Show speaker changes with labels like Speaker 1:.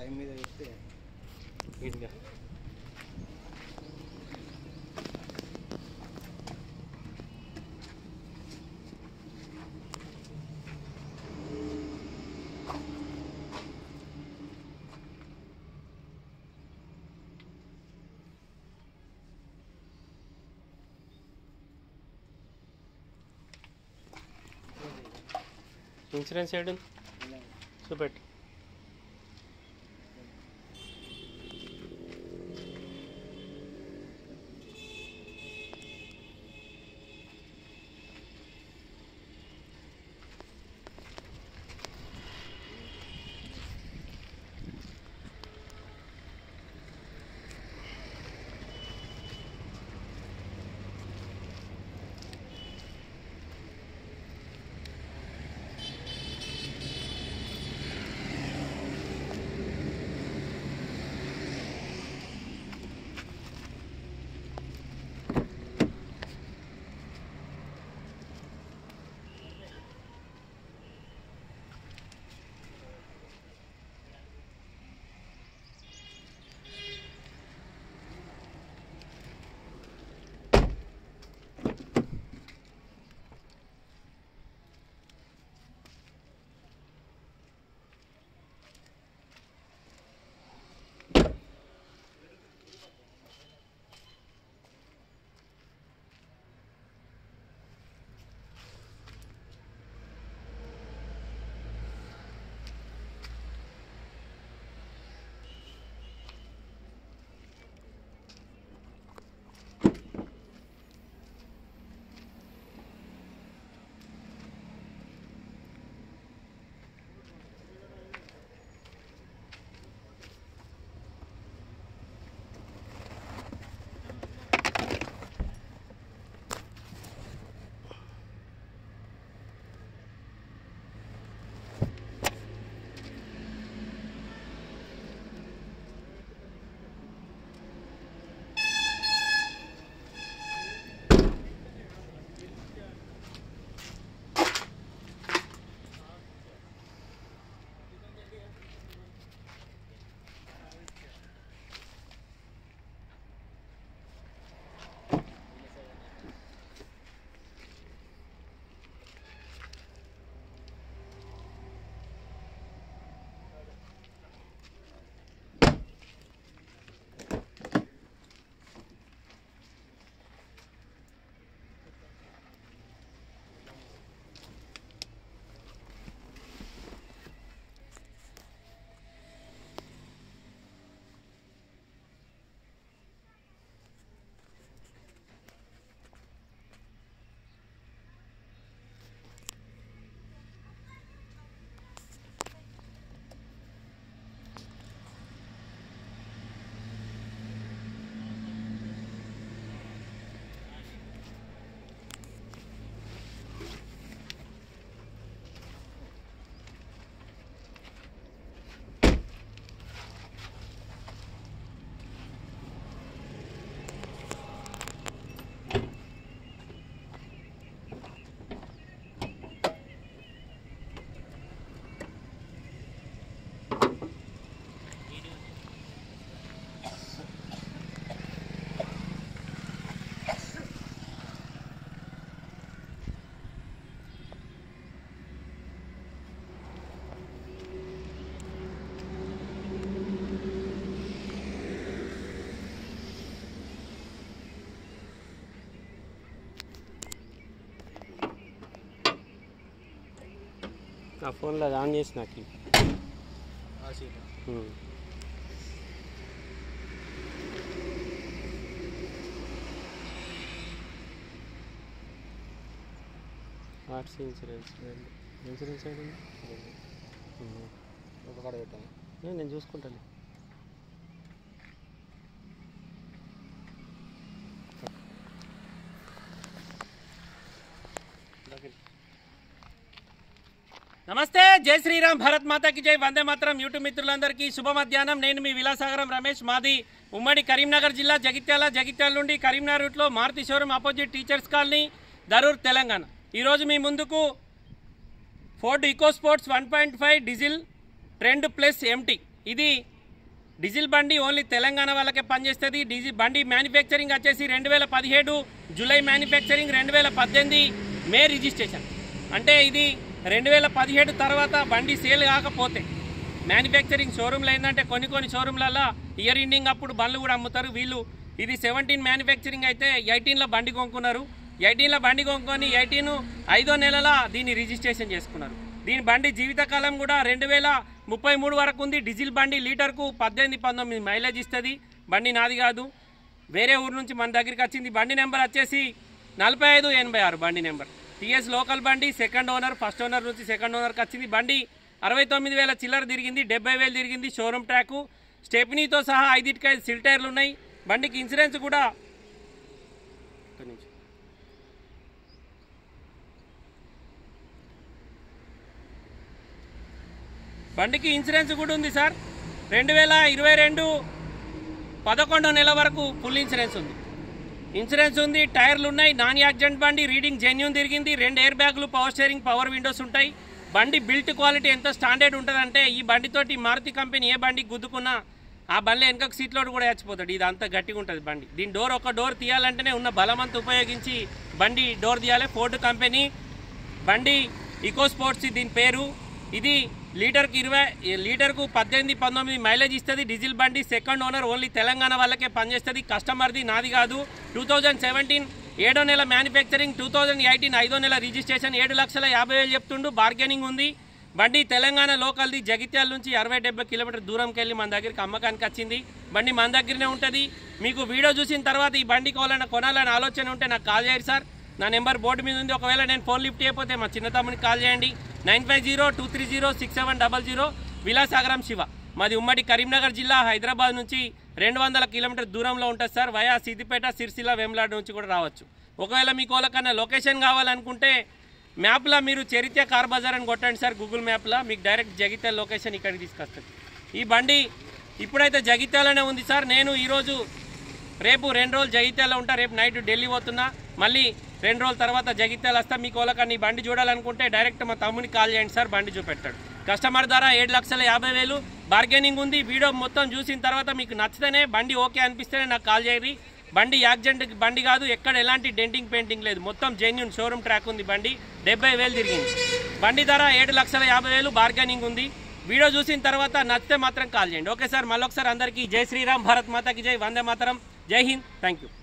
Speaker 1: Time మీద చెప్తే
Speaker 2: ఇదిగా ఇన్సూరెన్స్ ఏడు చూపెట్టు నా ఫోన్లో అది ఆన్ చేసి నాకు ఇవ్వు.
Speaker 1: ఆ seat
Speaker 2: um. RC insurance insurance ఏడు
Speaker 1: ఒక కాడ పెట్టాను
Speaker 2: నేను చూసుకుంటాను నమస్తే జై శ్రీరామ్ భారత్ మాతాకి జై వందే మాత్రం యూట్యూబ్ మిత్రులందరికీ శుభ మధ్యాహ్నం నేను మీ విలాసాగరం రమేష్ మాది ఉమ్మడి కరీంనగర్ జిల్లా జగిత్యాల జగిత్యాల నుండి కరీంనగర్ రూట్లో Maruti showroom opposite teachers colony Darur Telangana ఈరోజు మీ ముందుకు Ford Eco Sports one point five diesel trend plus MT ఇది డీజిల్ బండి ఓన్లీ తెలంగాణ వాళ్ళకే పనిచేస్తుంది డీజిల్ బండి మ్యానుఫ్యాక్చరింగ్ వచ్చేసి రెండు వేల పదిహేడు జూలై మ్యానుఫ్యాక్చరింగ్ రెండు వేల పద్దెనిమిది మే రిజిస్ట్రేషన్ అంటే ఇది రెండు వేల పదిహేడు తర్వాత బండి సేల్ కాకపోతే మ్యానుఫ్యాక్చరింగ్ షోరూమ్లు ఏంటంటే కొన్ని కొన్ని షోరూమ్లలో ఇయర్ ఎండింగ్ అప్పుడు బండ్లు కూడా అమ్ముతారు వీళ్ళు ఇది సెవెంటీన్ మ్యానుఫ్యాక్చరింగ్ అయితే ఎయిటీన్లో బండి కొనుక్కున్నారు ఎయిటీన్లో బండి కొనుక్కొని ఎయిటీన్ ఐదో నెలల దీన్ని రిజిస్ట్రేషన్ చేసుకున్నారు దీని బండి జీవితకాలం కూడా రెండు వేల ముప్పై మూడు వరకు ఉంది డీజిల్ బండి లీటర్కు పద్దెనిమిది పంతొమ్మిది మైలేజ్ ఇస్తుంది బండి నాది కాదు వేరే ఊరు నుంచి మన దగ్గరికి వచ్చింది బండి నెంబర్ వచ్చేసి నలభై ఐదు ఎనభై ఆరు బండి నెంబర్ టీఎస్ లోకల్ బండి సెకండ్ ఓనర్ ఫస్ట్ ఓనర్ నుంచి సెకండ్ ఓనర్కి వచ్చింది బండి అరవై తొమ్మిది వేల చిల్లర తిరిగింది డెబ్బై వేలు తిరిగింది షోరూమ్ ట్రాకు స్టెప్నీతో సహా ఐదింటికి ఐదు సిల్ టైర్లు ఉన్నాయి బండికి ఇన్సూరెన్స్ కూడా ఒక్క నిమిషం. బండికి ఇన్సూరెన్స్ కూడా ఉంది సార్ రెండు వేల ఇరవై రెండు పదకొండో నెల వరకు ఫుల్ ఇన్సూరెన్స్ ఉంది ఇన్సూరెన్స్ ఉంది టైర్లు ఉన్నాయి నాన్ యాక్సిడెంట్ బండి రీడింగ్ జెన్యున్ తిరిగింది రెండు ఎయిర్ బ్యాగులు పవర్ స్టీరింగ్ పవర్ విండోస్ ఉంటాయి బండి బిల్ట్ క్వాలిటీ ఎంత స్టాండర్డ్ ఉంటుందంటే ఈ బండితోటి మారుతి కంపెనీ ఏ బండి గుద్దుకున్నా ఆ బండి వెనక సీట్లో కూడా చచ్చిపోతాడు ఇది అంత గట్టిగా ఉంటుంది బండి దీని డోర్ ఒక డోర్ తీయాలంటేనే ఉన్న బలమంతా ఉపయోగించి బండి డోర్ తీయాలి ఫోర్డ్ కంపెనీ బండి ఈకో స్పోర్ట్స్ దీని పేరు ఇది లీటర్కి ఇరవై లీటర్కు పద్దెనిమిది పంతొమ్మిది మైలేజ్ ఇస్తుంది డీజిల్ బండి సెకండ్ ఓనర్ ఓన్లీ తెలంగాణ వాళ్ళకే పనిచేస్తుంది కస్టమర్ది నాది కాదు టూ థౌజండ్ సెవెంటీన్ ఏడో నెల మ్యానుఫ్యాక్చరింగ్ టూ థౌజండ్ ఎయిటీన్ ఐదో నెల రిజిస్ట్రేషన్ ఏడు లక్షల యాభై వేలు చెప్తుండు బార్గెనింగ్ ఉంది బండి తెలంగాణ లోకల్ది జగిత్యాల నుంచి అరవై డెబ్బై కిలోమీటర్ దూరంకి వెళ్ళి మన దగ్గరికి అమ్మకానికి వచ్చింది బండి మన దగ్గరనే ఉంటుంది మీకు వీడియో చూసిన తర్వాత ఈ బండి కొనాలని కొనాలని ఆలోచన ఉంటే నాకు కాల్ చేయండి సార్ నా నెంబర్ బోర్డు మీద ఉంది ఒకవేళ నేను ఫోన్ లిఫ్ట్ చేయకపోతే మా చిన్న తమ్మునికి కాల్ చేయండి nine five zero two three zero six seven double zero Vilasagaram Shiva మాది ఉమ్మడి కరీంనగర్ జిల్లా హైదరాబాద్ నుంచి రెండు వందల కిలోమీటర్ దూరంలో ఉంటుంది సార్ వయా సిద్దిపేట సిరిసిల్ల వేములాడ నుంచి కూడా రావచ్చు ఒకవేళ మీకు వాళ్ళకన్నా లొకేషన్ కావాలనుకుంటే మ్యాప్లో మీరు చరిత్ర కార్ బజార్ అని కొట్టండి సార్ గూగుల్ మ్యాప్లో మీకు డైరెక్ట్ జగిత్యాల లొకేషన్ ఇక్కడికి తీసుకొస్తుంది ఈ బండి ఇప్పుడైతే జగిత్యాలనే ఉంది సార్ నేను ఈరోజు రేపు రెండు రోజులు జగిత్యాల ఉంటా రేపు నైట్ ఢిల్లీ పోతున్నా మళ్ళీ రెండు రోజుల తర్వాత జగిత్యాల వస్తా మీకు వాళ్ళకన్నా ఈ బండి చూడాలనుకుంటే డైరెక్ట్ మా తమ్మునికి కాల్ చేయండి సార్ బండి చూపెట్టాడు కస్టమర్ ధర ఏడు లక్షల యాభై వేలు బార్గెనింగ్ ఉంది వీడియో మొత్తం చూసిన తర్వాత మీకు నచ్చితేనే బండి ఓకే అనిపిస్తేనే నాకు కాల్ చేయండి బండి యాక్సిడెంట్ బండి కాదు ఎక్కడ ఎలాంటి డెంటింగ్ పెయింటింగ్ లేదు మొత్తం జెన్యున్ షోరూమ్ ట్రాక్ ఉంది బండి డెబ్బై వేలు తిరిగింది బండి ధర ఏడు లక్షల యాభై వేలు బార్గెనింగ్ ఉంది వీడియో చూసిన తర్వాత నచ్చితే మాత్రం కాల్ చేయండి ఓకే సార్ మళ్ళొకసారి అందరికీ జై శ్రీరామ్ భారత్ మాతాకి జై వందే మాతరం జై హింద్ థ్యాంక్ యూ